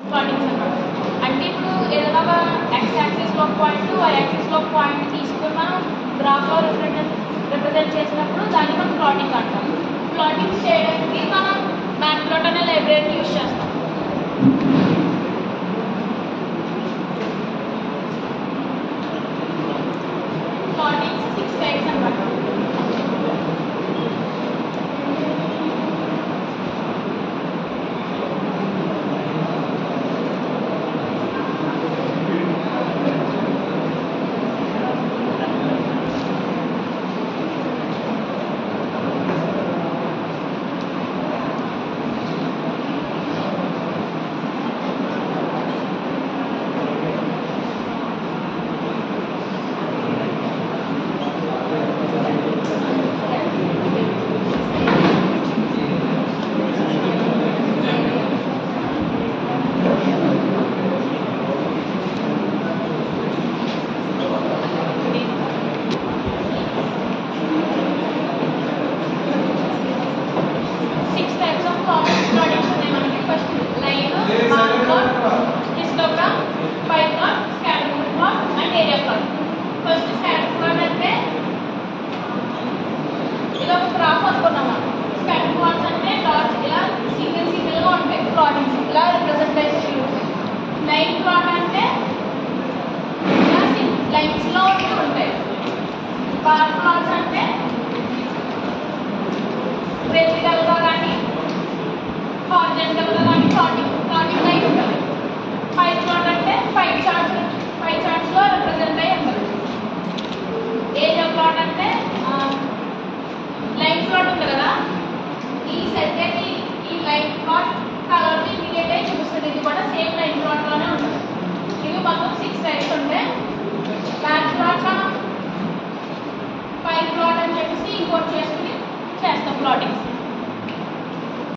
plottings అన్నమాట అంటే ఇప్పుడు ఏదైనా ఒక ఎక్స్ యాక్సిస్లో ఒక పాయింట్ వై యాక్సిస్లో ఒక పాయింట్ తీసుకున్న గ్రాఫ్లో రిప్రజెంట్ రిప్రజెంట్ చేసినప్పుడు దాన్ని మనం ప్లాటింగ్ అంటాం ప్లాటింగ్ చేయడానికి మనం మ్యాట్ ప్లాట్ అనే లైబ్రరీని యూజ్ చేస్తాం ప్లాటింగ్ సిక్స్ టైప్స్ అన్నమాట సిక్స్ టైప్స్ ఆఫ్ ప్లాటింగ్స్ ఉన్నాయి మనకి ఫస్ట్ లైన్ మార్కర్